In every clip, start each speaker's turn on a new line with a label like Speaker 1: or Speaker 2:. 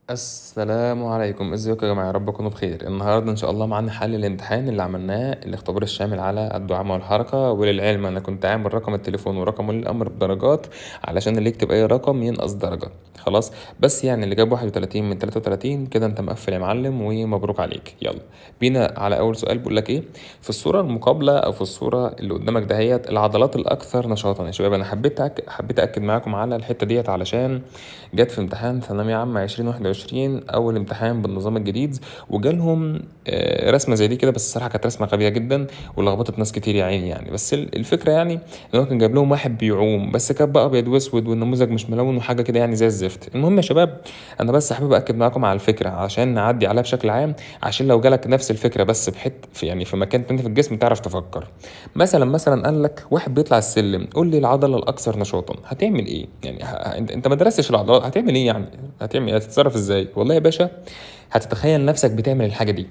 Speaker 1: السلام عليكم ازيكم يا جماعه يا رب تكونوا بخير النهارده ان شاء الله معانا حل الامتحان اللي عملناه الاختبار الشامل على الدعامه والحركه وللعلم انا كنت عامل رقم التليفون ورقم ولي الامر بدرجات علشان اللي يكتب اي رقم ينقص درجه خلاص بس يعني اللي جاب 31 من 33 كده انت مقفل يا معلم ومبروك عليك يلا بينا على اول سؤال بيقول لك ايه في الصوره المقابله او في الصوره اللي قدامك دهيت العضلات الاكثر نشاطا يا شباب انا حبيت أك... حبيت اكد معاكم على الحته ديت علشان جت في امتحان ثانويه عامه 2021 اول امتحان بالنظام الجديد وجالهم آه، رسمه زي دي كده بس الصراحه كانت رسمه غبيه جدا ولخبطت ناس كتير يا عيني يعني بس ال- الفكره يعني ان هو كان جايب لهم واحد بيعوم بس كان بقى ابيض واسود والنموذج مش ملون وحاجه كده يعني زي الزفت المهم يا شباب انا بس حابب اكد معاكم على الفكره عشان نعدي عليها بشكل عام عشان لو جالك نفس الفكره بس بحت في يعني في مكان تاني في الجسم تعرف تفكر مثلا مثلا قال لك واحد بيطلع السلم قول لي العضله الاكثر نشاطا هتعمل ايه يعني ه... ه- انت انت ما درستش العضلات هتعمل ايه يعني هتعمل إيه؟ هتتصرف ازاي والله يا باشا هتتخيل نفسك بتعمل الحاجه دي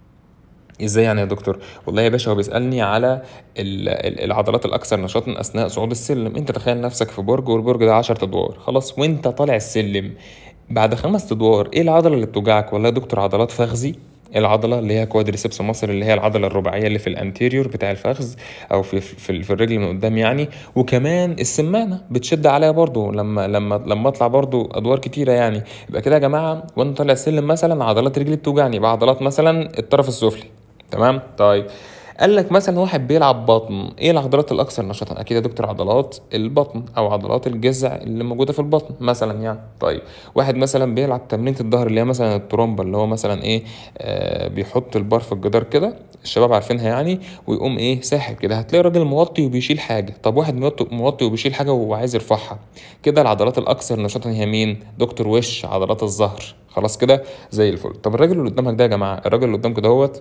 Speaker 1: ازاي يعني يا دكتور والله يا باشا هو بيسالني على ال- ال- العضلات الاكثر نشاطا اثناء صعود السلم انت تخيل نفسك في برج والبرج ده 10 ادوار خلاص وانت طالع السلم بعد خمس ادوار ايه العضله اللي بتوجعك والله يا دكتور عضلات فخذي العضله اللي هي كوادريسبس مصر اللي هي العضله الرباعيه اللي في الانتيريور بتاع الفخذ او في في, في الرجل من قدام يعني وكمان السمانه بتشد عليها برضو لما لما لما اطلع برضو ادوار كتيره يعني يبقى كده يا جماعه وانا طالع السلم مثلا عضلات رجلي بتوجعني يبقى عضلات مثلا الطرف السفلي تمام طيب قال لك مثلا واحد بيلعب بطن ايه العضلات الاكثر نشاطا اكيد يا دكتور عضلات البطن او عضلات الجذع اللي موجوده في البطن مثلا يعني طيب واحد مثلا بيلعب تمرينة الظهر اللي هي مثلا الترومبا اللي هو مثلا ايه آه بيحط البار في الجدار كده الشباب عارفينها يعني ويقوم ايه ساحب كده هتلاقي راجل موطي وبيشيل حاجه طب واحد موطي موطي وبيشيل حاجه وهو عايز يرفعها كده العضلات الاكثر نشاطا هي مين دكتور وش عضلات الظهر خلاص كده زي الفل طب الراجل اللي قدامك ده يا جماعه الراجل اللي قدامك دهوت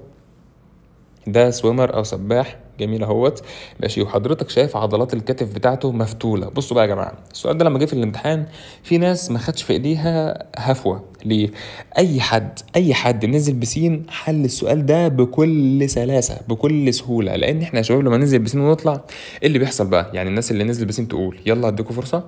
Speaker 1: ده سويمر او سباح جميل اهوت ماشي وحضرتك شايف عضلات الكتف بتاعته مفتوله بصوا بقى يا جماعه السؤال ده لما جه في الامتحان في ناس ما خدش في ايديها هفوه ليه اي حد اي حد نزل بسين حل السؤال ده بكل سلاسه بكل سهوله لان احنا يا شباب لما ننزل بسين ونطلع ايه اللي بيحصل بقى يعني الناس اللي نزل بسين تقول يلا اديكوا فرصه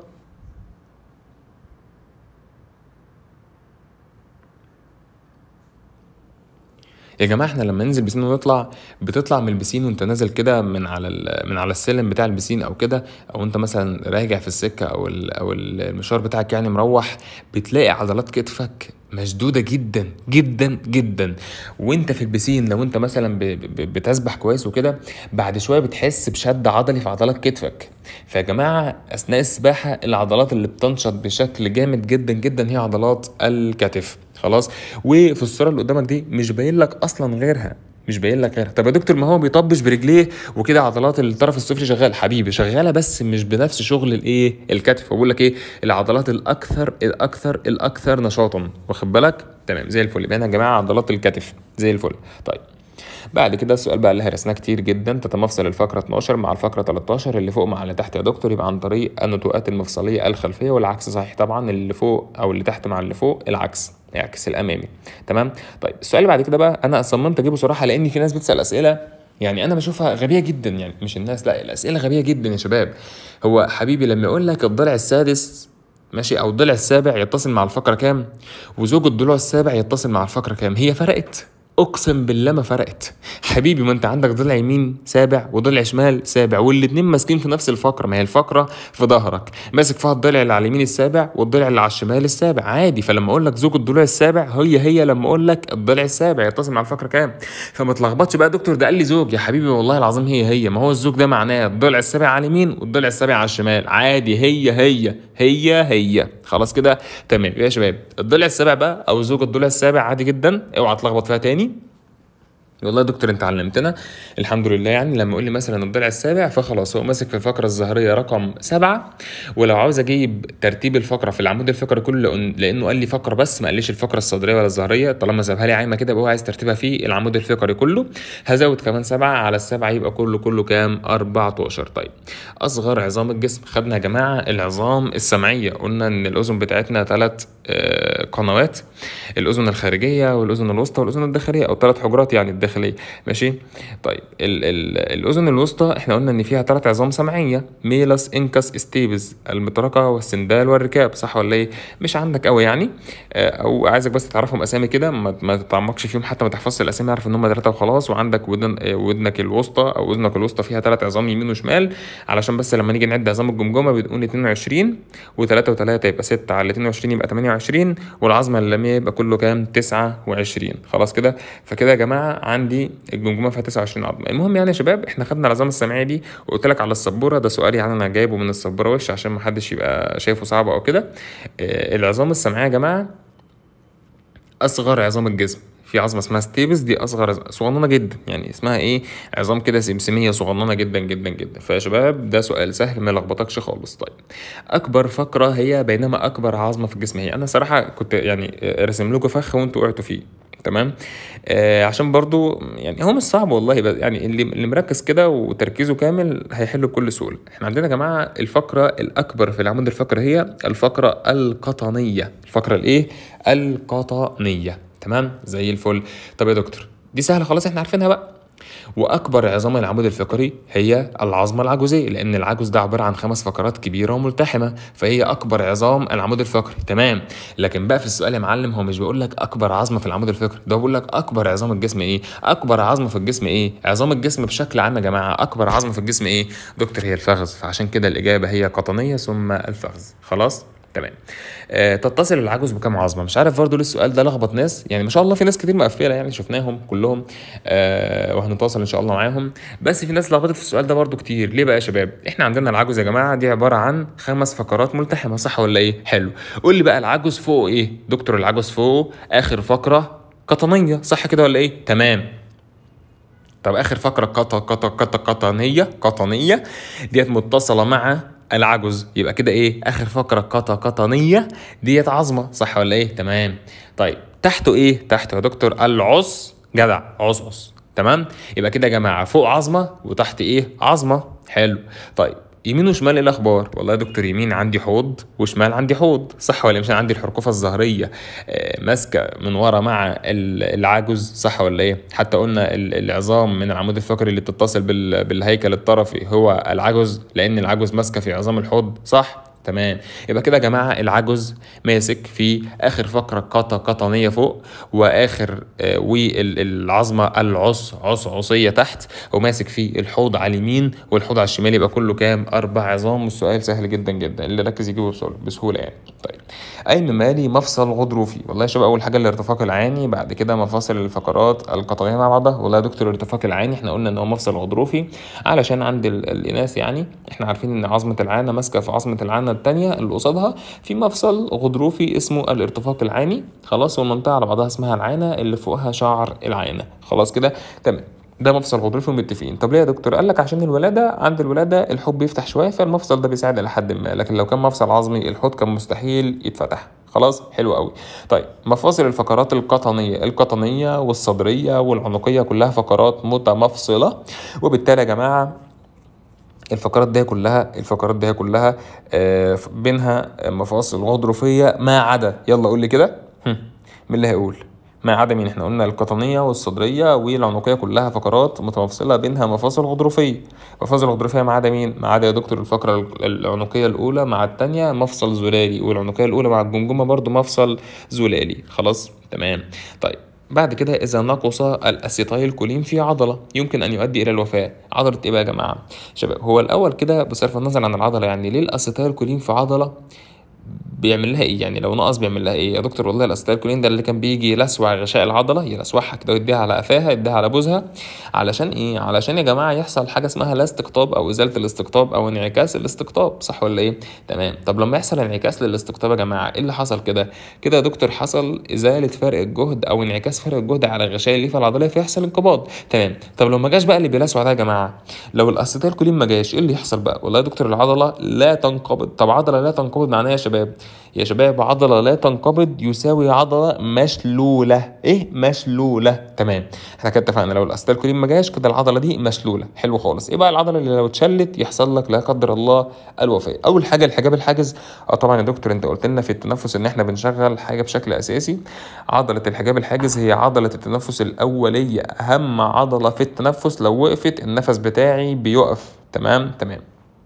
Speaker 1: يا جماعه احنا لما ننزل بسين ونطلع بتطلع من البسين وانت نازل كده من على ال- من على السلم بتاع البسين او كده او انت مثلا راجع في السكه او ال- او ال- المشوار بتاعك يعني مروح بتلاقي عضلات كتفك مشدوده جدا جدا جدا وانت في البسين لو انت مثلا ب- ب- بتسبح كويس وكده بعد شويه بتحس بشد عضلي في عضلات كتفك فيا جماعه اثناء السباحه العضلات اللي بتنشط بشكل جامد جدا جدا هي عضلات الكتف خلاص وفي الصوره اللي قدامك دي مش باين لك اصلا غيرها مش باين لك غيرها طب يا دكتور ما هو بيطبش برجليه وكده عضلات الطرف السفلي شغال حبيبي شغاله بس مش بنفس شغل الايه الكتف بقول لك ايه العضلات الاكثر الاكثر الاكثر نشاطا واخد بالك تمام زي الفل يبقى هنا يا جماعه عضلات الكتف زي الفل طيب بعد كده السؤال بقى اللي هرسناه كتير جدا تتمفصل الفقرة 12 مع الفقرة 13 اللي فوق مع اللي تحت يا دكتور يبقى عن طريق النتوءات المفصلية الخلفية والعكس صحيح طبعا اللي فوق أو اللي تحت مع اللي فوق العكس يعكس الأمامي تمام طيب السؤال اللي بعد كده بقى أنا صممت أجيبه صراحة لأن في ناس بتسأل أسئلة يعني انا بشوفها غبيه جدا يعني مش الناس لا الاسئله غبيه جدا يا شباب هو حبيبي لما يقول لك الضلع السادس ماشي او الضلع السابع يتصل مع الفقره كام وزوج الضلوع السابع يتصل مع الفقره كام هي فرقت اقسم بالله ما فرقت حبيبي ما انت عندك ضلع يمين سابع وضلع شمال سابع والاتنين ماسكين في نفس الفقره ما هي الفقره في ظهرك ماسك فيها الضلع اللي على اليمين السابع والضلع اللي على الشمال السابع عادي فلما اقول لك زوج الضلوع السابع هي هي لما اقول لك الضلع السابع يتصل مع الفقره كام فما تلخبطش بقى يا دكتور ده قال لي زوج يا حبيبي والله العظيم هي هي ما هو الزوج ده معناه الضلع السابع على اليمين والضلع السابع على الشمال عادي هي هي هي هي خلاص كده تمام يا شباب الضلع السابع بقى او زوج الضلع السابع عادي جدا اوعى تلخبط فيها تاني والله يا دكتور انت علمتنا الحمد لله يعني لما يقول لي مثلا الضلع السابع فخلاص هو ماسك في الفقره الظهريه رقم سبعه ولو عاوز اجيب ترتيب الفقره في العمود الفقري كله لأن- لانه قال لي فقره بس ما قاليش الفقره الصدريه ولا الظهريه طالما سابها لي عايمه كده يبقى هو عايز ترتيبها في العمود الفقري كله هزود كمان سبعه على السبعه يبقى كله كله كام 14 طيب اصغر عظام الجسم خدنا يا جماعه العظام السمعيه قلنا ان الاذن بتاعتنا ثلاث قنوات الاذن الخارجيه والاذن الوسطى والاذن الداخليه او ثلاث حجرات يعني الداخليه الداخليه ماشي طيب ال ال الاذن الوسطى احنا قلنا ان فيها ثلاث عظام سمعيه ميلس انكس استيبز المطرقه والسندال والركاب صح ولا ايه مش عندك قوي يعني آه، او عايزك بس تعرفهم اسامي كده ما, ما تتعمقش فيهم حتى ما تحفظش الاسامي اعرف ان هم ثلاثه وخلاص وعندك ودن آه، ودنك الوسطى او اذنك الوسطى فيها ثلاث عظام يمين وشمال علشان بس لما نيجي نعد عظام الجمجمه بنقول 22 و3 و3 يبقى 6 على 22 يبقى 28 والعظمه اللاميه يبقى كله كام 29 خلاص كده فكده يا جماعه عندي الجمجمه فيها 29 عظمه المهم يعني يا شباب احنا خدنا العظام السمعيه دي وقلت لك على السبوره ده سؤال يعني انا جايبه من السبوره وش عشان ما حدش يبقى شايفه صعب او كده آه، العظام السمعيه يا جماعه اصغر عظام الجسم في عظمه اسمها ستيبس دي اصغر صغننه جدا يعني اسمها ايه عظام كده سمسميه صغننه جدا جدا جدا فيا شباب ده سؤال سهل ما يلخبطكش خالص طيب اكبر فقره هي بينما اكبر عظمه في الجسم هي انا صراحه كنت يعني راسم لكم فخ وانتوا وقعتوا فيه تمام آه عشان برضو يعني هو مش صعب والله بس يعني اللي اللي مركز كده وتركيزه كامل هيحل بكل سهوله احنا عندنا يا جماعه الفقره الاكبر في العمود الفقري هي الفقره القطنيه الفقره الايه القطنيه تمام زي الفل طب يا دكتور دي سهله خلاص احنا عارفينها بقى واكبر عظام العمود الفقري هي العظمه العجوزيه لان العجز ده عباره عن خمس فقرات كبيره وملتحمه فهي اكبر عظام العمود الفقري تمام لكن بقى في السؤال يا معلم هو مش بيقول لك اكبر عظمه في العمود الفقري ده بيقول لك اكبر عظام الجسم ايه اكبر عظمه في الجسم ايه عظام الجسم بشكل عام يا جماعه اكبر عظمه في الجسم ايه دكتور هي الفخذ فعشان كده الاجابه هي قطنيه ثم الفخذ خلاص تمام آه تتصل العجوز بكام عظمه مش عارف برضه ليه السؤال ده لخبط ناس يعني ما شاء الله في ناس كتير مقفله يعني شفناهم كلهم آه وهنتواصل ان شاء الله معاهم بس في ناس لخبطت في السؤال ده برضه كتير ليه بقى يا شباب احنا عندنا العجوز يا جماعه دي عباره عن خمس فقرات ملتحمه صح ولا ايه حلو قول لي بقى العجوز فوق ايه دكتور العجوز فوق اخر فقره قطنيه صح كده ولا ايه تمام طب اخر فقره قط قط قط قطنيه قطنيه ديت متصله مع العجز يبقى كده ايه اخر فقره قطا قطنيه ديت عظمه صح ولا ايه تمام طيب تحته ايه تحته يا دكتور العص جدع عصعص تمام يبقى كده يا جماعه فوق عظمه وتحت ايه عظمه حلو طيب يمين وشمال ايه الاخبار والله يا دكتور يمين عندي حوض وشمال عندي حوض صح ولا مش أنا عندي الحرقوفه الظهريه آه، ماسكه من ورا مع ال- العجز صح ولا ايه حتى قلنا ال- العظام من العمود الفقري اللي بتتصل بال- بالهيكل الطرفي هو العجز لان العجز ماسكه في عظام الحوض صح تمام يبقى كده يا جماعه العجز ماسك في اخر فقره قطا قطنيه فوق واخر آه والعظمه العص عصعصيه تحت وماسك في الحوض على اليمين والحوض على الشمال يبقى كله كام اربع عظام والسؤال سهل جدا جدا اللي ركز يجيبه بسهوله بسهوله يعني طيب اين مالي مفصل غضروفي والله يا شباب اول حاجه الارتفاق العاني بعد كده مفاصل الفقرات القطنيه مع بعضها والله يا دكتور الارتفاق العاني احنا قلنا ان هو مفصل غضروفي علشان عند ال- الاناث يعني احنا عارفين ان عظمه العانه ماسكه في عظمه العانه الثانيه اللي قصادها في مفصل غضروفي اسمه الارتفاق العاني خلاص والمنطقه على بعضها اسمها العانه اللي فوقها شعر العانه خلاص كده تمام ده مفصل غضروفي ومتفقين طب ليه يا دكتور قال لك عشان الولاده عند الولاده الحوض بيفتح شويه فالمفصل ده بيساعد الى حد ما لكن لو كان مفصل عظمي الحوض كان مستحيل يتفتح خلاص حلو قوي طيب مفاصل الفقرات القطنيه القطنيه والصدريه والعنقيه كلها فقرات متمفصله وبالتالي يا جماعه الفقرات دي كلها الفقرات دي كلها آه، بينها مفاصل غضروفيه ما عدا يلا قول لي كده هم، مين اللي هيقول ما عدا مين احنا قلنا القطنيه والصدريه والعنقيه كلها فقرات متمفصله بينها مفاصل غضروفيه مفاصل غضروفيه ما عدا مين ما عدا يا دكتور الفقره العنقيه الاولى مع الثانيه مفصل زلالي والعنقيه الاولى مع الجمجمه برضو مفصل زلالي خلاص تمام طيب بعد كده إذا نقص الأسيتايل كولين في عضلة يمكن أن يؤدي إلى الوفاة عضلة إيه بقى يا جماعة؟ شباب هو الأول كده بصرف النظر عن العضلة يعني ليه الأسيتايل كولين في عضلة بيعمل لها ايه يعني لو نقص بيعمل لها ايه يا دكتور والله الاستايكولين ده اللي كان بيجي يلسوع غشاء العضله يلسوعها كده ويديها على قفاها يديها على بوزها علشان ايه علشان يا جماعه يحصل حاجه اسمها لا استقطاب او ازاله الاستقطاب او انعكاس الاستقطاب صح ولا ايه تمام طب لما يحصل انعكاس للاستقطاب يا جماعه ايه اللي حصل كده كده يا دكتور حصل ازاله فرق الجهد او انعكاس فرق الجهد على غشاء الليفه العضليه فيحصل انقباض تمام طب لو ما جاش بقى اللي بيلسوع ده يا جماعه لو الاسيتيل كولين ما جاش ايه اللي يحصل بقى والله يا دكتور العضله لا تنقبض طب عضله لا تنقبض معناها يا شباب شباب يا شباب عضلة لا تنقبض يساوي عضلة مشلولة ايه مشلولة تمام احنا كده اتفقنا لو الاستالكولين ما جاش كده العضلة دي مشلولة حلو خالص ايه بقى العضلة اللي لو اتشلت يحصل لك لا قدر الله الوفاة اول حاجة الحجاب الحاجز اه طبعا يا دكتور انت قلت لنا في التنفس ان احنا بنشغل حاجة بشكل اساسي عضلة الحجاب الحاجز هي عضلة التنفس الاولية اهم عضلة في التنفس لو وقفت النفس بتاعي بيقف تمام تمام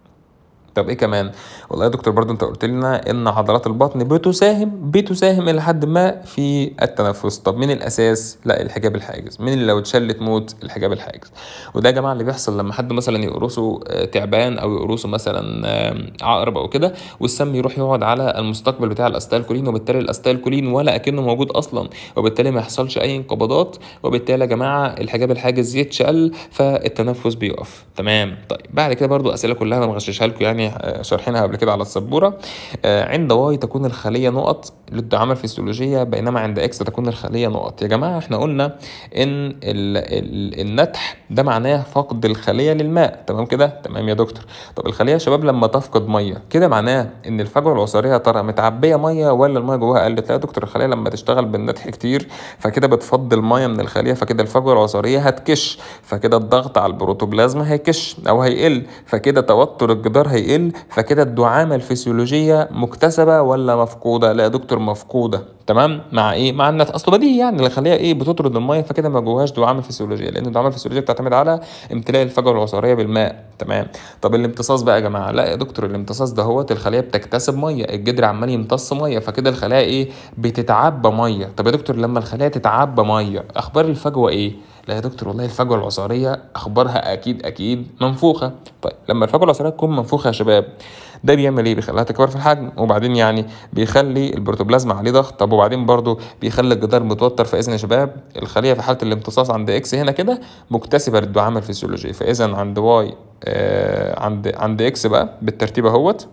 Speaker 1: طب ايه كمان والله يا دكتور برضو انت قلت لنا ان عضلات البطن بتساهم بتساهم الى حد ما في التنفس طب مين الاساس لا الحجاب الحاجز مين اللي لو اتشلت موت الحجاب الحاجز وده يا جماعه اللي بيحصل لما حد مثلا يقرصه آه، تعبان او يقرصه مثلا آه، عقرب او كده والسم يروح يقعد على المستقبل بتاع الاستالكولين وبالتالي الاستالكولين ولا اكنه موجود اصلا وبالتالي ما يحصلش اي انقباضات وبالتالي يا جماعه الحجاب الحاجز يتشل فالتنفس بيقف تمام طيب بعد كده برضو اسئله كلها انا مغششها لكم يعني آه، شارحينها قبل كده على السبوره آه، عند واي تكون الخليه نقط للدعامه الفسيولوجيه بينما عند اكس تكون الخليه نقط يا جماعه احنا قلنا ان ال ال النتح ده معناه فقد الخليه للماء تمام كده تمام يا دكتور طب الخليه يا شباب لما تفقد ميه كده معناه ان الفجوه العصاريه يا ترى متعبيه ميه ولا الميه جواها قلت لا يا دكتور الخليه لما تشتغل بالنتح كتير فكده بتفضل ميه من الخليه فكده الفجوه العصاريه هتكش فكده الضغط على البروتوبلازما هيكش او هيقل فكده توتر الجدار هيقل فكده الدعامه الفسيولوجيه مكتسبه ولا مفقوده لا يا دكتور مفقوده تمام مع ايه مع النت اصله بديهي يعني الخليه ايه بتطرد الميه فكده ما جواهاش دعامه فسيولوجيه لان الدعامه الفسيولوجيه بتعتمد على امتلاء الفجوه العصاريه بالماء تمام طب الامتصاص بقى يا جماعه لا يا دكتور الامتصاص ده هوت الخليه بتكتسب ميه الجدر عمال يمتص ميه فكده الخلايا ايه بتتعبى ميه طب يا دكتور لما الخلايا تتعبى ميه اخبار الفجوه ايه لا يا دكتور والله الفجوه العصاريه اخبارها اكيد اكيد منفوخه طيب لما الفجوه العصاريه تكون منفوخه يا شباب ده بيعمل ايه بيخليها تكبر في الحجم وبعدين يعني بيخلي البروتوبلازما عليه ضغط طب وبعدين برضو بيخلي الجدار متوتر فاذا يا شباب الخليه في حاله الامتصاص عند اكس هنا كده مكتسبه للدعامه الفسيولوجيه فاذا عند واي آه عند عند اكس بقى بالترتيب اهوت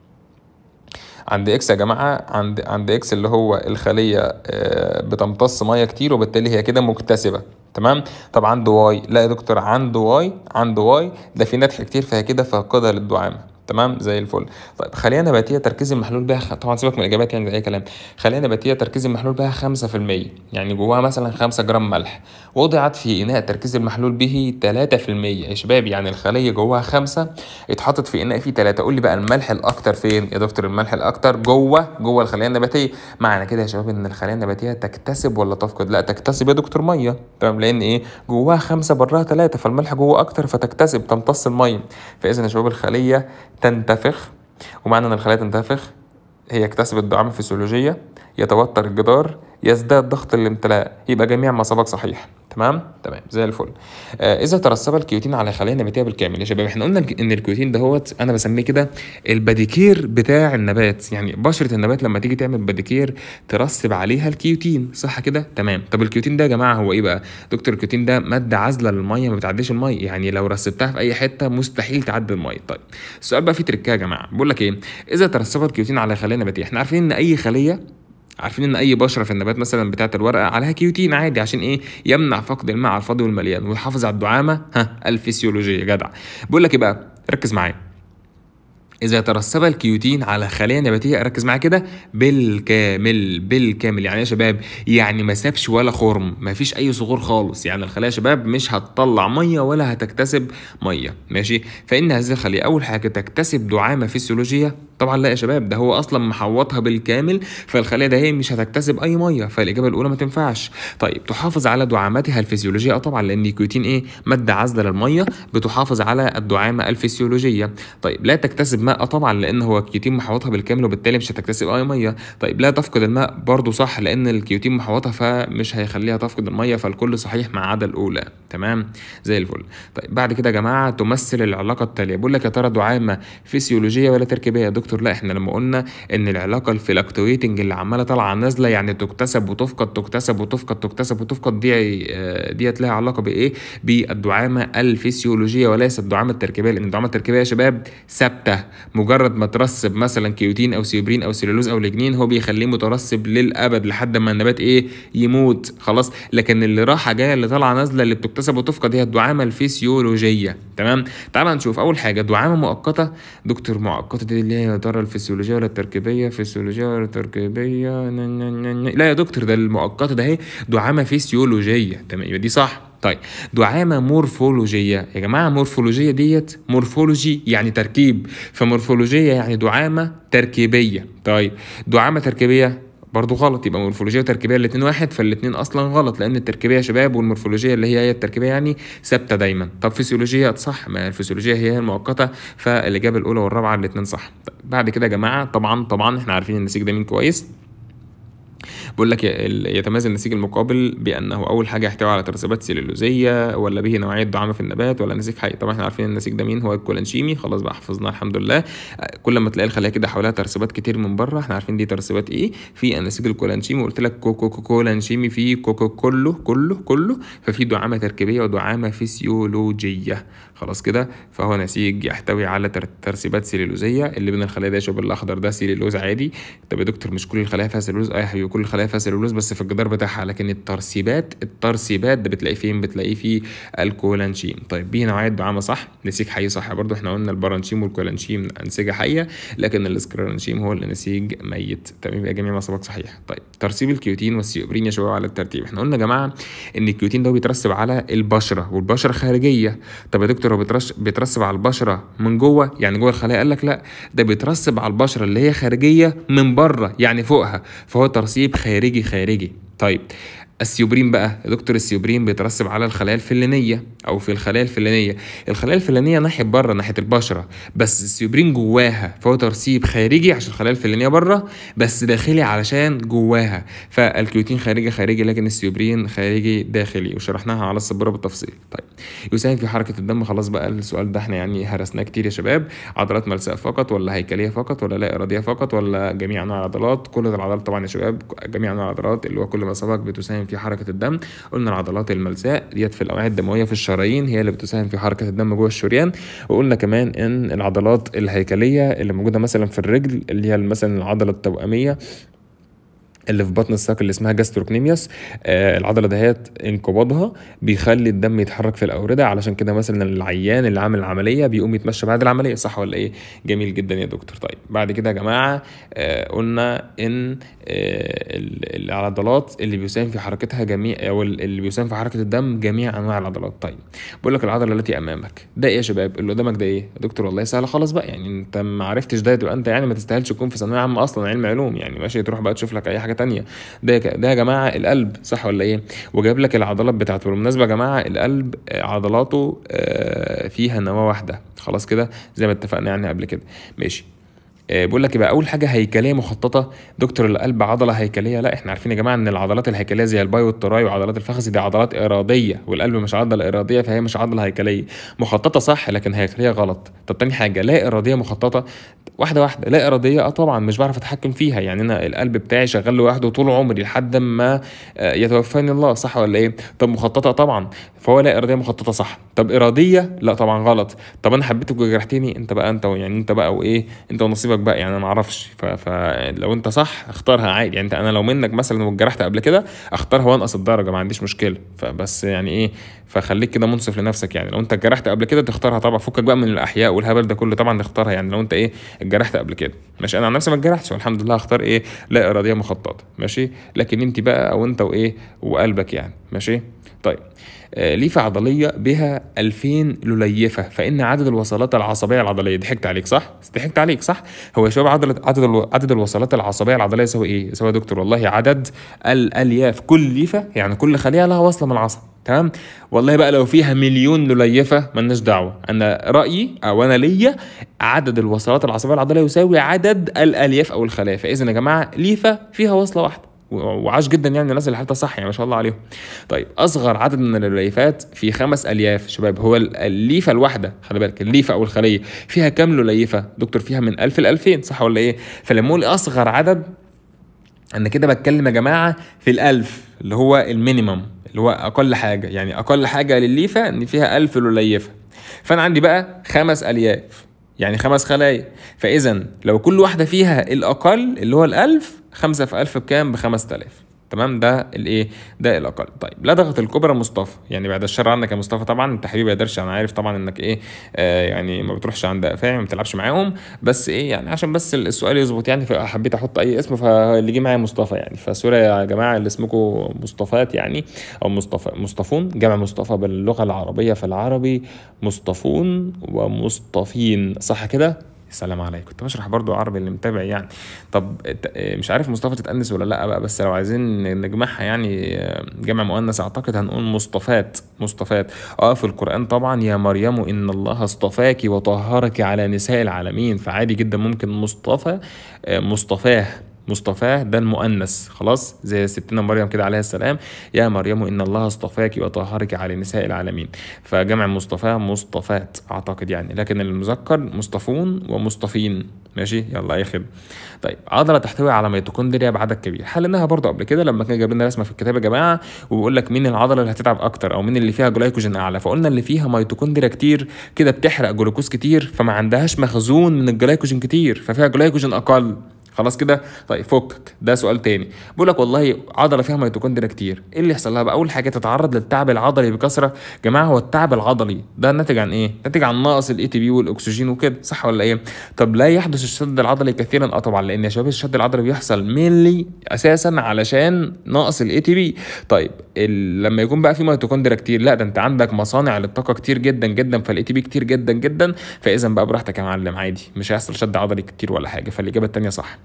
Speaker 1: عند اكس يا جماعه عند عند اكس اللي هو الخليه آه، بتمتص ميه كتير وبالتالي هي كده مكتسبه تمام طب عنده واي لا يا دكتور عنده واي عنده واي ده في نتح كتير فهي كده فاقده للدعامه تمام زي الفل طيب خليه نباتيه تركيز المحلول بها خ... طبعا سيبك من الاجابات يعني زي اي كلام خليه نباتيه تركيز المحلول بها 5% يعني جواها مثلا 5 جرام ملح وضعت في اناء تركيز المحلول به 3% يا شباب يعني الخليه جواها 5 اتحطت في اناء فيه 3 قول لي بقى الملح الاكتر فين يا دكتور الملح الاكتر جوه جوه الخليه النباتيه معنى كده يا شباب ان الخليه النباتيه تكتسب ولا تفقد لا تكتسب يا دكتور ميه تمام لان ايه جواها 5 براها 3 فالملح جوه اكتر فتكتسب تمتص الميه فاذا يا شباب الخليه تنتفخ ومعنى ان الخلايا تنتفخ هي اكتسبت دعامة فسيولوجية يتوتر الجدار يزداد ضغط الامتلاء يبقى جميع ما سبق صحيح تمام تمام زي الفل آه اذا ترسب الكيوتين على خلايا نباتيه بالكامل يا شباب احنا قلنا ان الكيوتين دهوت انا بسميه كده الباديكير بتاع النبات يعني بشره النبات لما تيجي تعمل باديكير ترسب عليها الكيوتين صح كده تمام طب الكيوتين ده يا جماعه هو ايه بقى دكتور الكيوتين ده ماده عازله للميه ما بتعديش الميه يعني لو رسبتها في اي حته مستحيل تعدي الميه طيب السؤال بقى فيه تركيه يا جماعه بقول لك ايه اذا ترسب الكيوتين على خلايا نباتيه احنا عارفين ان اي خليه عارفين ان اي بشره في النبات مثلا بتاعه الورقه عليها كيوتين عادي عشان ايه يمنع فقد الماء على الفاضي والمليان ويحافظ على الدعامه ها الفسيولوجيه جدع بقول لك ايه بقى ركز معايا إذا ترسب الكيوتين على خلايا نباتية ركز معايا كده بالكامل بالكامل يعني يا شباب يعني ما سابش ولا خرم ما فيش أي صغور خالص يعني الخلايا يا شباب مش هتطلع مية ولا هتكتسب مية ماشي فإن هذه الخلية أول حاجة تكتسب دعامة فسيولوجية طبعا لا يا شباب ده هو اصلا محوطها بالكامل فالخليه ده هي مش هتكتسب اي ميه فالاجابه الاولى ما تنفعش طيب تحافظ على دعامتها الفسيولوجيه اه طبعا لان الكيوتين ايه ماده عازله للميه بتحافظ على الدعامه الفسيولوجيه طيب لا تكتسب ماء اه طبعا لان هو الكيوتين محوطها بالكامل وبالتالي مش هتكتسب اي ميه طيب لا تفقد الماء برضو صح لان الكيوتين محوطها فمش هيخليها تفقد الميه فالكل صحيح ما عدا الاولى تمام زي الفل طيب بعد كده يا جماعه تمثل العلاقه التاليه بقول لك يا ترى دعامه فسيولوجيه ولا تركيبيه يا دكتور لا احنا لما قلنا ان العلاقه الفلكتويتنج اللي عماله طالعه نازله يعني تكتسب وتفقد تكتسب وتفقد تكتسب وتفقد دي آه، ديت لها علاقه بايه بالدعامه الفسيولوجيه وليس الدعامه التركيبيه لان الدعامه التركيبيه يا شباب ثابته مجرد ما ترسب مثلا كيوتين او سيوبرين او سيلولوز او ليجنين هو بيخليه مترسب للابد لحد ما النبات ايه يموت خلاص لكن اللي راحه جايه اللي طالعه نازله اللي بتكتسب وتفقد هي الدعامه الفسيولوجيه تمام تعال نشوف اول حاجه دعامه مؤقته دكتور مؤقته دي اللي هي يا ترى الفسيولوجيه ولا التركيبيه فسيولوجيه ولا التركيبيه ن- ن- ن- ن- لا يا دكتور ده المؤقته ده اهي دعامه فسيولوجيه تمام يبقى دي صح طيب دعامة مورفولوجية يا جماعة مورفولوجية ديت مورفولوجي يعني تركيب فمورفولوجية يعني دعامة تركيبية طيب دعامة تركيبية برضه غلط يبقى مورفولوجيه وتركيبيه الاثنين واحد فالاثنين اصلا غلط لان التركيبيه يا شباب والمورفولوجيه اللي هي هي التركيبيه يعني ثابته دايما طب فسيولوجيه صح ما الفسيولوجيه هي المؤقته فالاجابه الاولى والرابعه الاثنين صح طيب بعد كده يا جماعه طبعا طبعا احنا عارفين النسيج ده مين كويس بيقول لك ي- يتميز النسيج المقابل بانه اول حاجه يحتوي على ترسبات سليلوزيه ولا به نوعيه دعامه في النبات ولا نسيج حي طبعا احنا عارفين النسيج ده مين هو الكولانشيمي خلاص بقى حفظناه الحمد لله آه، كل ما تلاقي الخلايا كده حواليها ترسبات كتير من بره احنا عارفين دي ترسبات ايه في النسيج الكولانشيمي وقلت لك كوكو كولانشيمي في كوكو كله كله كله ففي دعامه تركيبيه ودعامه فسيولوجيه خلاص كده فهو نسيج يحتوي على تر- ترسبات سليلوزيه اللي بين الخلايا ده شوف الاخضر ده سليلوز عادي طب يا دكتور مش كل الخلايا فيها سليلوز اه يا حبيبي كل الخلايا فيها سليلوز بس في الجدار بتاعها لكن الترسيبات الترسيبات ده بتلاقيه فين بتلاقيه في الكولانشيم طيب بيه نوعيه دعامه صح نسيج حي صح برضو احنا قلنا البرانشيم والكولانشيم انسجه حيه لكن الاسكرانشيم هو النسيج ميت تمام يبقى جميع ما سبق صحيح طيب ترسيب الكيوتين والسيوبرين يا شباب على الترتيب احنا قلنا يا جماعه ان الكيوتين ده بيترسب على البشره والبشره خارجيه طب يا دكتور هو بيترش بيترسب على البشره من جوه يعني جوه الخلايا قال لك لا ده بيترسب على البشره اللي هي خارجيه من بره يعني فوقها فهو ترسيب خارجي خارجي طيب السيوبرين بقى يا دكتور السيوبرين بيترسب على الخلايا الفلانيه او في الخلايا الفلانيه الخلايا الفلانيه ناحيه بره ناحيه البشره بس السيوبرين جواها فهو ترسيب خارجي عشان الخلايا الفلانيه بره بس داخلي علشان جواها فالكيوتين خارجي خارجي لكن السيوبرين خارجي داخلي وشرحناها على السبوره بالتفصيل طيب يساهم في حركه الدم خلاص بقى السؤال ده احنا يعني هرسناه كتير يا شباب عضلات ملساء فقط ولا هيكليه فقط ولا لا اراديه فقط ولا جميع انواع العضلات كل العضلات طبعا يا شباب جميع انواع العضلات اللي هو كل ما سبق بتساهم في حركه الدم قلنا العضلات الملساء ديت في الاوعيه الدمويه في الشرايين هي اللي بتساهم في حركه الدم جوه الشريان وقلنا كمان ان العضلات الهيكليه اللي موجوده مثلا في الرجل اللي هي مثلا العضله التوأميه اللي في بطن الساق اللي اسمها جاستروكنيميوس آه العضله دهيت انقباضها بيخلي الدم يتحرك في الاورده علشان كده مثلا العيان اللي عامل العمليه بيقوم يتمشى بعد العمليه صح ولا ايه جميل جدا يا دكتور طيب بعد كده يا جماعه آه قلنا ان آه ال- العضلات اللي بيساهم في حركتها جميع او ال- اللي بيساهم في حركه الدم جميع انواع العضلات طيب بقول لك العضله التي امامك ده ايه يا شباب اللي قدامك ده ايه يا دكتور والله سهله خلاص بقى يعني انت ما عرفتش ده تبقى انت يعني ما تستاهلش تكون في ثانويه عامه اصلا علم علوم يعني ماشي تروح بقى تشوف لك اي حاجه تانية ده ك- ده يا جماعه القلب صح ولا ايه وجايب لك العضلات بتاعته بالمناسبه يا جماعه القلب آه، عضلاته آه، فيها نواه واحده خلاص كده زي ما اتفقنا يعني قبل كده ماشي آه، بيقول لك يبقى اول حاجه هيكليه مخططه دكتور القلب عضله هيكليه لا احنا عارفين يا جماعه ان العضلات الهيكليه زي الباي والتراي وعضلات الفخذ دي عضلات اراديه والقلب مش عضله اراديه فهي مش عضله هيكليه مخططه صح لكن هيكليه غلط طب تاني حاجه لا اراديه مخططه واحده واحده لا اراديه اه طبعا مش بعرف اتحكم فيها يعني انا القلب بتاعي شغال لوحده طول عمري لحد ما آه، يتوفاني الله صح ولا ايه طب مخططه طبعا فهو لا اراديه مخططه صح طب اراديه لا طبعا غلط طب انا حبيتك وجرحتني انت بقى انت يعني انت بقى وايه انت ونصيبك بقى يعني انا ما اعرفش ف- فلو انت صح اختارها عادي يعني انت انا لو منك مثلا واتجرحت قبل كده اختارها وانقص الدرجه ما عنديش مشكله فبس يعني ايه فخليك كده منصف لنفسك يعني لو انت اتجرحت قبل كده تختارها طبعا فكك بقى من الاحياء والهبل ده كله طبعا تختارها يعني لو انت ايه اتجرحت قبل كده ماشي انا عن نفسي ما اتجرحتش والحمد لله هختار ايه لا اراديه مخططه ماشي لكن انت بقى او انت وايه وقلبك يعني ماشي طيب آه، ليفة عضلية بها 2000 لليفة فإن عدد الوصلات العصبية العضلية ضحكت عليك صح؟ ضحكت عليك صح؟ هو يا شباب عدد عدد الو- عدد الوصلات العصبية العضلية يساوي إيه؟ يساوي يا دكتور والله عدد الألياف كل ليفة يعني كل خلية لها وصلة من العصب تمام؟ والله بقى لو فيها مليون لليفة مالناش دعوة أنا رأيي أو أنا ليا عدد الوصلات العصبية العضلية يساوي عدد الألياف أو الخلايا فإذا يا جماعة ليفة فيها وصلة واحدة و- وعاش جدا يعني الناس اللي حالتها صح يعني ما شاء الله عليهم طيب اصغر عدد من الاليافات في خمس الياف شباب هو ال- الليفه الواحده خلي بالك الليفه او الخليه فيها كام لليفه دكتور فيها من 1000 ل 2000 صح ولا ايه فلما اقول اصغر عدد انا كده بتكلم يا جماعه في الالف اللي هو المينيمم اللي هو اقل حاجه يعني اقل حاجه للليفه ان فيها 1000 لليفه فانا عندي بقى خمس الياف يعني خمس خلايا فاذا لو كل واحده فيها الاقل اللي هو الالف خمسة في ألف بكام بخمسة آلاف تمام ده الايه ده الاقل طيب لدغه الكبرى مصطفى يعني بعد الشر عنك يا مصطفى طبعا انت حبيبي يا درش انا عارف طبعا انك ايه آه يعني ما بتروحش عند فاهم ما بتلعبش معاهم بس ايه يعني عشان بس السؤال يظبط يعني فحبيت احط اي اسم فاللي جه معايا مصطفى يعني فسوري يا جماعه اللي اسمكم مصطفات يعني او مصطفى مصطفون جمع مصطفى باللغه العربيه في العربي مصطفون ومصطفين صح كده السلام عليكم كنت بشرح برضو عربي اللي متابع يعني طب مش عارف مصطفى تتأنس ولا لا بقى بس لو عايزين نجمعها يعني جمع مؤنث اعتقد هنقول مصطفات مصطفات اه في القرآن طبعا يا مريم ان الله اصطفاك وطهرك على نساء العالمين فعادي جدا ممكن مصطفى مصطفاه مصطفاه ده المؤنث خلاص زي ستنا مريم كده عليها السلام يا مريم ان الله اصطفاك وطهرك على نساء العالمين فجمع مصطفاه مصطفات اعتقد يعني لكن المذكر مصطفون ومصطفين ماشي يلا اي خدمه طيب عضله تحتوي على ميتوكوندريا بعدد كبير حلناها برضو قبل كده لما كان جاب لنا رسمه في الكتاب يا جماعه وبيقول لك مين العضله اللي هتتعب اكتر او مين اللي فيها جلايكوجين اعلى فقلنا اللي فيها ميتوكوندريا كتير كده بتحرق جلوكوز كتير فما عندهاش مخزون من الجلايكوجين كتير ففيها جلايكوجين اقل خلاص كده طيب فكك ده سؤال تاني بقول لك والله عضله فيها ميتوكوندريا كتير ايه اللي يحصل لها بقى اول حاجه تتعرض للتعب العضلي بكثره جماعه هو التعب العضلي ده ناتج عن ايه ناتج عن نقص الاي تي بي والاكسجين وكده صح ولا ايه طب لا يحدث الشد العضلي كثيرا اه طبعا لان يا شباب الشد العضلي بيحصل مينلي اساسا علشان نقص الاي تي بي طيب لما يكون بقى في ميتوكوندريا كتير لا ده انت عندك مصانع للطاقه كتير جدا جدا فالاي تي بي كتير جدا جدا فاذا بقى براحتك يا معلم عادي مش هيحصل شد عضلي كتير ولا حاجه فالاجابه الثانيه صح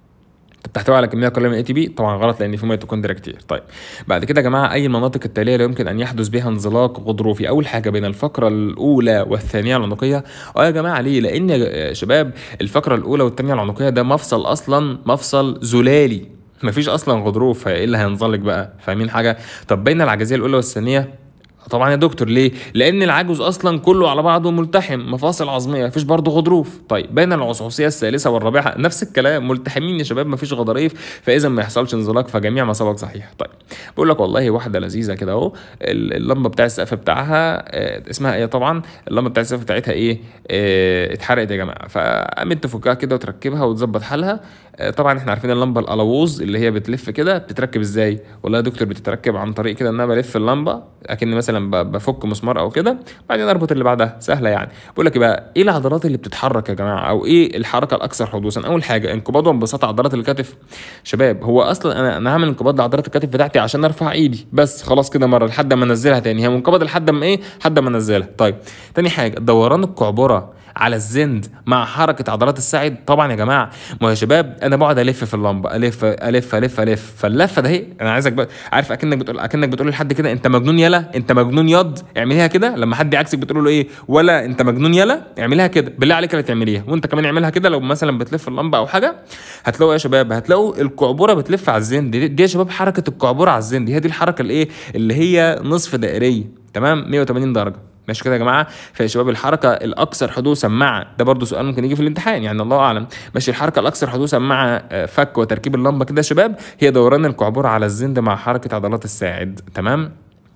Speaker 1: بتحتوي على كميه قليله من الاي تي بي طبعا غلط لان في ميتوكوندريا كتير طيب بعد كده يا جماعه اي المناطق التاليه لا يمكن ان يحدث بها انزلاق غضروفي اول حاجه بين الفقره الاولى والثانيه العنقيه اه يا جماعه ليه لان يا شباب الفقره الاولى والثانيه العنقيه ده مفصل اصلا مفصل زلالي مفيش اصلا غضروف فايه اللي هينزلق بقى فاهمين حاجه طب بين العجزيه الاولى والثانيه طبعا يا دكتور ليه؟ لأن العجز أصلا كله على بعضه ملتحم مفاصل عظمية مفيش برضه غضروف، طيب بين العصعوصية الثالثة والرابعة نفس الكلام ملتحمين يا شباب مفيش غضاريف فإذا ما يحصلش انزلاق فجميع ما سبق صحيح، طيب بقول لك والله واحدة لذيذة كده أهو اللمبة بتاع السقف بتاعها اه اسمها إيه طبعا اللمبة بتاع السقف بتاعتها إيه؟ اه اتحرقت يا جماعة فقامت تفكها كده وتركبها وتظبط حالها اه طبعا احنا عارفين اللمبة الألووز اللي هي بتلف كده بتتركب ازاي؟ والله يا دكتور بتتركب عن طريق كده ان انا بلف اللمبه اكن مثلا بفك مسمار او كده بعدين اربط اللي بعدها سهله يعني بقول لك بقى ايه العضلات اللي بتتحرك يا جماعه او ايه الحركه الاكثر حدوثا اول حاجه انقباض وانبساط عضلات الكتف شباب هو اصلا انا انا هعمل انقباض لعضلات الكتف بتاعتي عشان ارفع ايدي بس خلاص كده مره لحد ما انزلها تاني هي منقبضه لحد ما ايه لحد ما انزلها طيب تاني حاجه دوران القعبره على الزند مع حركه عضلات الساعد طبعا يا جماعه ما يا شباب انا بقعد الف في اللمبه الف الف الف الف فاللفه ده انا عايزك بقى عارف اكنك بتقول اكنك بتقول لحد كده انت مجنون يلا انت مجنون ياض اعمليها كده لما حد عكسك بتقول له ايه ولا انت مجنون يلا اعمليها كده بالله عليك لا تعمليها وانت كمان اعملها كده لو مثلا بتلف اللمبه او حاجه هتلاقوا يا شباب هتلاقوا القعبره بتلف على الزند دي, دي يا شباب حركه القعبره على الزند هي دي الحركه الايه اللي هي نصف دائريه تمام 180 درجه ماشي كده يا جماعه فيا شباب الحركه الاكثر حدوثا مع ده برضو سؤال ممكن يجي في الامتحان يعني الله اعلم ماشي الحركه الاكثر حدوثا مع فك وتركيب اللمبه كده يا شباب هي دوران القعبره على الزند مع حركه عضلات الساعد تمام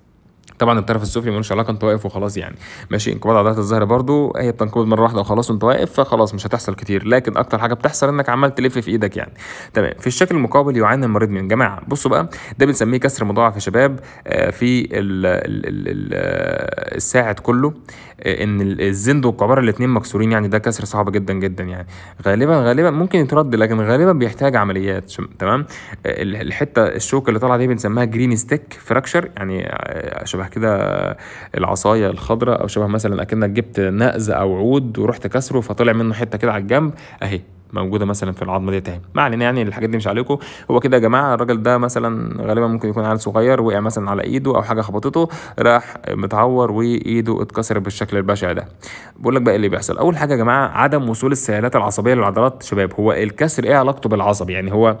Speaker 1: طبعا الطرف السفلي ملوش علاقه انت واقف وخلاص يعني ماشي انقباض عضلات الظهر برضو هي بتنقبض مره واحده وخلاص وانت واقف فخلاص مش هتحصل كتير لكن اكتر حاجه بتحصل انك عمال تلف في ايدك يعني تمام في الشكل المقابل يعاني المريض من جماعه بصوا بقى ده بنسميه كسر مضاعف يا شباب في ال ال ال الساعد كله ان الزند والقعبره الاثنين مكسورين يعني ده كسر صعب جدا جدا يعني غالبا غالبا ممكن يترد لكن غالبا بيحتاج عمليات تمام الحته الشوكه اللي طالعه دي بنسميها جرين ستيك فراكشر يعني شبه كده العصايه الخضراء او شبه مثلا اكنك جبت نقز او عود ورحت كسره فطلع منه حته كده على الجنب اهي موجوده مثلا في العظمه دي اهي ما علينا يعني الحاجات دي مش عليكم هو كده يا جماعه الراجل ده مثلا غالبا ممكن يكون عيل صغير وقع مثلا على ايده او حاجه خبطته راح متعور وايده اتكسرت بالشكل البشع ده بقول لك بقى اللي بيحصل اول حاجه يا جماعه عدم وصول السيالات العصبيه للعضلات شباب هو الكسر ايه علاقته بالعصب يعني هو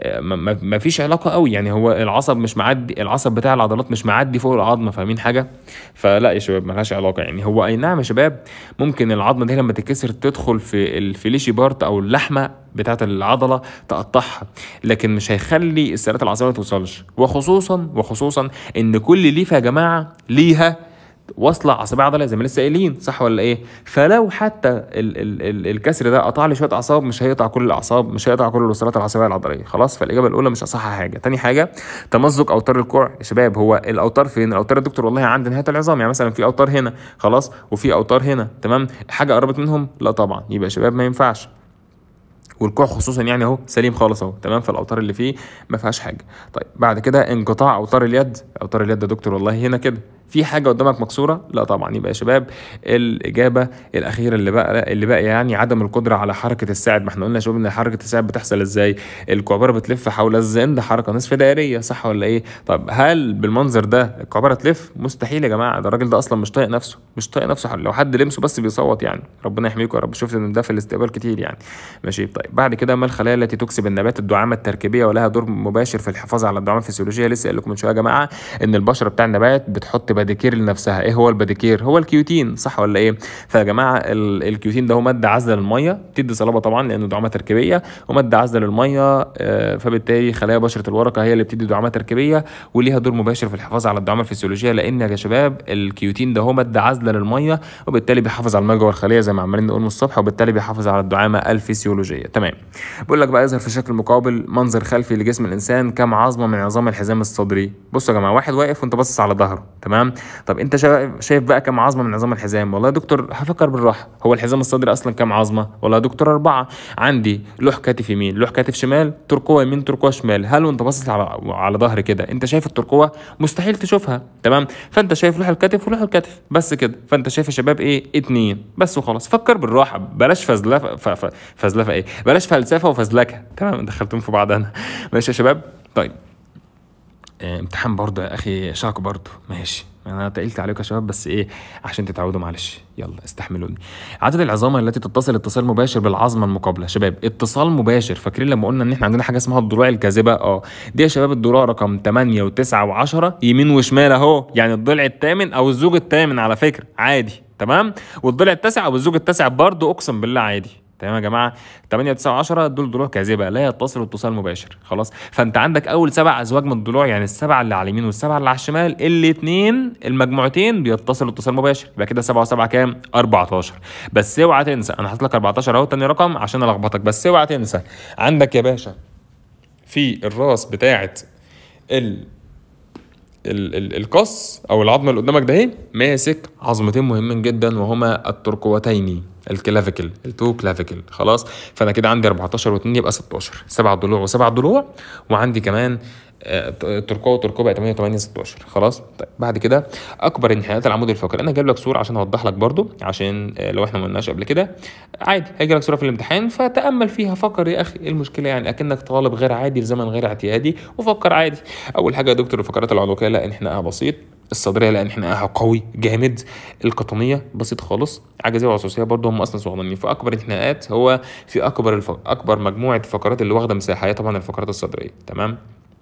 Speaker 1: ما فيش علاقه قوي يعني هو العصب مش معدي العصب بتاع العضلات مش معدي فوق العظمه فاهمين حاجه فلا يا شباب ملهاش علاقه يعني هو اي نعم يا شباب ممكن العظمه دي لما تتكسر تدخل في الفليشي بارت او اللحمه بتاعه العضله تقطعها لكن مش هيخلي السيالات العصبيه ما توصلش وخصوصا وخصوصا ان كل ليفه يا جماعه ليها واصله عصبيه عضليه زي ما لسه قايلين صح ولا ايه فلو حتى ال ال ال الكسر ده قطع لي شويه اعصاب مش هيقطع كل الاعصاب مش هيقطع كل الوصلات العصبيه العضليه خلاص فالاجابه الاولى مش اصح حاجه تاني حاجه تمزق اوتار الكوع يا شباب هو الاوتار فين الاوتار يا دكتور والله عند نهايه العظام يعني مثلا في اوتار هنا خلاص وفي اوتار هنا تمام حاجه قربت منهم لا طبعا يبقى يا شباب ما ينفعش والكوع خصوصا يعني اهو سليم خالص اهو تمام فالاوتار اللي فيه ما فيهاش حاجه طيب بعد كده انقطاع اوتار اليد اوتار اليد يا دكتور والله هنا كده في حاجه قدامك مكسوره لا طبعا يبقى يا شباب الاجابه الاخيره اللي بقى اللي بقى يعني عدم القدره على حركه الساعد ما احنا قلنا يا شباب ان حركه الساعد بتحصل ازاي الكعبره بتلف حول الزند حركه نصف دائريه صح ولا ايه طب هل بالمنظر ده الكعبره تلف مستحيل يا جماعه ده الراجل ده اصلا مش طايق نفسه مش طايق نفسه لو حد لمسه بس بيصوت يعني ربنا يحميكم يا رب شفت ان ده في الاستقبال كتير يعني ماشي طيب بعد كده ما الخلايا التي تكسب النبات الدعامه التركيبيه ولها دور مباشر في الحفاظ على الدعامه الفسيولوجيه لسه قايل لكم من شويه يا جماعه ان البشره بتاع النبات بتحط باديكير لنفسها ايه هو الباديكير هو الكيوتين صح ولا ايه فيا جماعه ال- الكيوتين ده هو ماده عازله للميه بتدي صلابه طبعا لانه دعامه تركيبيه وماده عازله للميه آه، فبالتالي خلايا بشره الورقه هي اللي بتدي دعامه تركيبيه وليها دور مباشر في الحفاظ على الدعامه الفسيولوجيه لان يا شباب الكيوتين ده هو ماده عازله للميه وبالتالي بيحافظ على الميه جوه الخليه زي ما عمالين نقول من الصبح وبالتالي بيحافظ على الدعامه الفسيولوجيه تمام بقول لك بقى يظهر في شكل مقابل منظر خلفي لجسم الانسان كم عظمه من عظام الحزام الصدري بصوا يا جماعه واحد واقف وانت باصص على ظهره تمام طب انت شا- شايف بقى كم عظمه من عظام الحزام والله يا دكتور هفكر بالراحه هو الحزام الصدري اصلا كم عظمه والله يا دكتور اربعه عندي لوح كتف يمين لوح كتف شمال ترقوه يمين ترقوه شمال هل وانت باصص على على ظهر كده انت شايف الترقوه مستحيل تشوفها تمام فانت شايف لوح الكتف ولوح الكتف بس كده فانت شايف يا شباب ايه اتنين بس وخلاص فكر بالراحه بلاش فزلفه ف- ف- فزلفه ايه بلاش فلسفه وفزلكه تمام دخلتهم في بعض انا ماشي يا شباب طيب آه، امتحان برضه يا اخي شاق برضه ماشي انا تقلت عليكم يا شباب بس ايه عشان تتعودوا معلش يلا استحملوني عدد العظام التي تتصل اتصال مباشر بالعظمه المقابله شباب اتصال مباشر فاكرين لما قلنا ان احنا عندنا حاجه اسمها الضلوع الكاذبه اه دي يا شباب الضلوع رقم 8 و9 و10 يمين وشمال اهو يعني الضلع الثامن او الزوج الثامن على فكره عادي تمام والضلع التاسع او الزوج التاسع برضه اقسم بالله عادي تمام يا جماعه 8 9 10 دول ضلوع كاذبه لا يتصل اتصال مباشر خلاص فانت عندك اول سبع ازواج من الضلوع يعني السبعه اللي على اليمين والسبعه اللي على الشمال الاثنين المجموعتين بيتصلوا اتصال مباشر يبقى كده 7 و7 كام 14 بس اوعى تنسى انا حاطط لك 14 اهو تاني رقم عشان الخبطك بس اوعى تنسى عندك يا باشا في الراس بتاعه ال ال- ال- القص او العظمه اللي قدامك ده اهي ماسك عظمتين مهمين جدا وهما الترقوتين الكلافيكل التو كلافيكل خلاص فانا كده عندي 14 و2 يبقى 16 سبع ضلوع وسبع ضلوع وعندي كمان آه، ترقوه وترقوه بقى 8 8 16 خلاص طيب بعد كده اكبر انحناءات العمود الفقري انا جايب لك صوره عشان اوضح لك برضو عشان آه، لو احنا ما قلناش قبل كده عادي هيجي لك صوره في الامتحان فتامل فيها فكر يا اخي ايه المشكله يعني اكنك طالب غير عادي في زمن غير اعتيادي وفكر عادي اول حاجه يا دكتور الفقرات العنقيه لا انحنائها بسيط الصدريه لا انحنائها قوي جامد القطنيه بسيط خالص عجزيه وعصوصيه برضه هم اصلا صغننين فاكبر انحناءات هو في اكبر الف... اكبر مجموعه فقرات اللي واخده مساحه هي طبعا الفقرات الصدريه تمام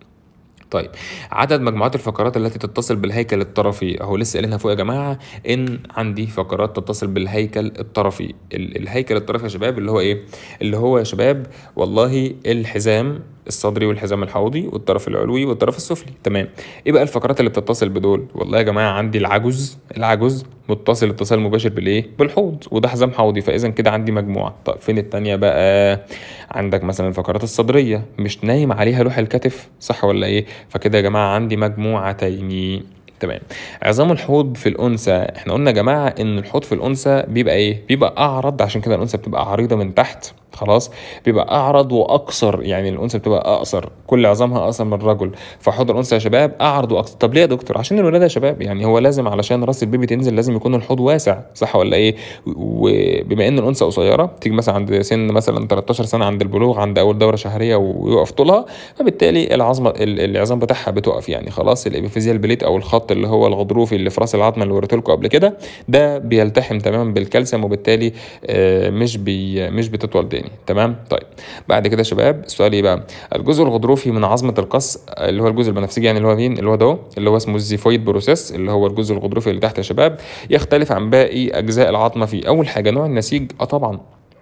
Speaker 1: طيب عدد مجموعات الفقرات التي تتصل بالهيكل الطرفي اهو لسه قايلينها فوق يا جماعه ان عندي فقرات تتصل بالهيكل الطرفي ال- الهيكل الطرفي يا شباب اللي هو ايه اللي هو يا شباب والله الحزام الصدري والحزام الحوضي والطرف العلوي والطرف السفلي تمام ايه بقى الفقرات اللي بتتصل بدول والله يا جماعه عندي العجز العجز متصل اتصال مباشر بالايه بالحوض وده حزام حوضي فاذا كده عندي مجموعه طيب فين التانية بقى عندك مثلا الفقرات الصدريه مش نايم عليها لوح الكتف صح ولا ايه فكده يا جماعه عندي مجموعتين تمام عظام الحوض في الانثى احنا قلنا يا جماعه ان الحوض في الانثى بيبقى ايه بيبقى اعرض عشان كده الانثى بتبقى عريضه من تحت خلاص بيبقى اعرض واقصر يعني الانثى بتبقى اقصر كل عظامها اقصر من الرجل فحوض الانثى يا شباب اعرض واقصر طب ليه يا دكتور عشان الولاده يا شباب يعني هو لازم علشان راس البيبي تنزل لازم يكون الحوض واسع صح ولا ايه وبما ان الانثى قصيره تيجي مثلا عند سن مثلا 13 سنه عند البلوغ عند اول دوره شهريه ويقف طولها فبالتالي العظمه ال- العظام بتاعها بتقف يعني خلاص الابيفيزيال بليت او الخط اللي هو الغضروفي اللي في راس العظمه اللي وريته لكم قبل كده ده بيلتحم تماما بالكالسيوم وبالتالي آه، مش بي مش بتطول تاني تمام طيب بعد كده يا شباب السؤال ايه بقى الجزء الغضروفي من عظمه القص اللي هو الجزء البنفسجي يعني اللي هو مين اللي هو ده اللي هو اسمه الزيفويد بروسيس اللي هو الجزء الغضروفي اللي تحت يا شباب يختلف عن باقي اجزاء العظمه فيه اول حاجه نوع النسيج اه طبعا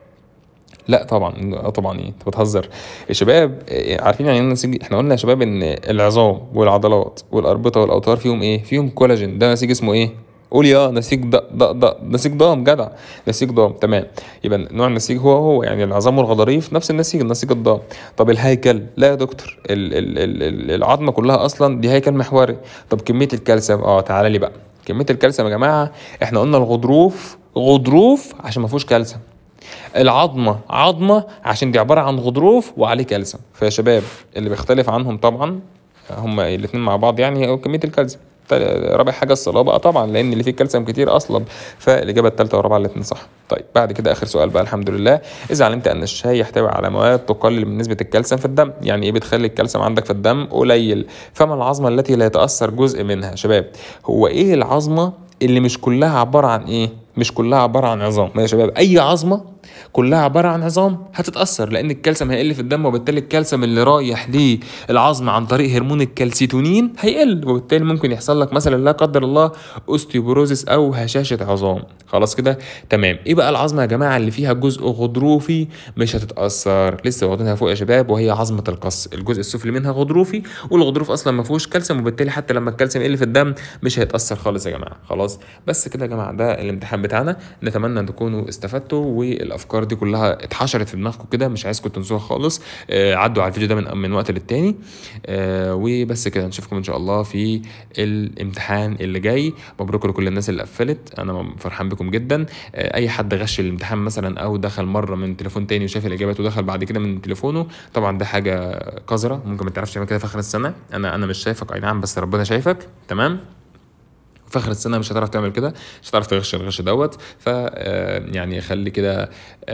Speaker 1: لا طبعا اه طبعا ايه انت بتهزر يا شباب إيه، عارفين يعني ايه النسيج احنا قلنا يا شباب ان العظام والعضلات والاربطه والاوتار فيهم ايه فيهم كولاجين ده نسيج اسمه ايه قولي اه نسيج ض ض ض نسيج ضام جدع نسيج ضام تمام يبقى نوع النسيج هو هو يعني العظام والغضاريف نفس النسيج النسيج الضام طب الهيكل لا يا دكتور ال ال ال ال العظمه كلها اصلا دي هيكل محوري طب كميه الكالسيوم اه تعالى لي بقى كميه الكالسيوم يا جماعه احنا قلنا الغضروف غضروف عشان ما فيهوش كالسيوم العظمه عظمه عشان دي عباره عن غضروف وعليه كالسيوم فيا شباب اللي بيختلف عنهم طبعا هما الاثنين مع بعض يعني هو كميه الكالسيوم رابع حاجه الصلابه اه طبعا لان اللي فيه كالسيوم كتير اصلا فالاجابه الثالثه والرابعه الاثنين صح طيب بعد كده اخر سؤال بقى الحمد لله اذا علمت ان الشاي يحتوي على مواد تقلل من نسبه الكالسيوم في الدم يعني ايه بتخلي الكالسيوم عندك في الدم قليل فما العظمه التي لا يتاثر جزء منها شباب هو ايه العظمه اللي مش كلها عباره عن ايه مش كلها عباره عن عظام يا شباب اي عظمه كلها عباره عن عظام هتتاثر لان الكالسيوم هيقل في الدم وبالتالي الكالسيوم اللي رايح للعظم عن طريق هرمون الكالسيتونين هيقل وبالتالي ممكن يحصل لك مثلا لا قدر الله اوستيوبروزيس او هشاشه عظام خلاص كده تمام ايه بقى العظمه يا جماعه اللي فيها جزء غضروفي مش هتتاثر لسه واخدينها فوق يا شباب وهي عظمه القص الجزء السفلي منها غضروفي والغضروف اصلا ما فيهوش كالسيوم وبالتالي حتى لما الكالسيوم يقل في الدم مش هيتاثر خالص يا جماعه خلاص بس كده يا جماعه ده الامتحان بتاعنا نتمنى ان تكونوا استفدتوا والافكار دي كلها اتحشرت في دماغكم كده مش عايزكم تنسوها خالص آه عدوا على الفيديو ده من من وقت للتاني آه وبس كده نشوفكم ان شاء الله في الامتحان اللي جاي مبروك لكل الناس اللي قفلت انا فرحان بكم جدا آه اي حد غش الامتحان مثلا او دخل مره من تليفون تاني وشاف الاجابات ودخل بعد كده من تليفونه طبعا ده حاجه قذره ممكن ما تعرفش تعمل كده في اخر السنه انا انا مش شايفك اي نعم بس ربنا شايفك تمام في اخر السنه مش هتعرف تعمل كده مش هتعرف تغش الغش دوت ف يعني خلي كده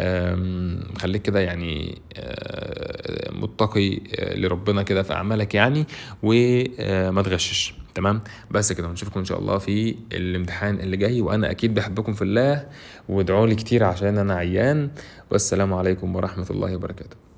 Speaker 1: خليك كده يعني متقي لربنا كده في اعمالك يعني وما تغشش تمام بس كده ونشوفكم ان شاء الله في الامتحان اللي جاي وانا اكيد بحبكم في الله وادعوا لي كتير عشان انا عيان والسلام عليكم ورحمه الله وبركاته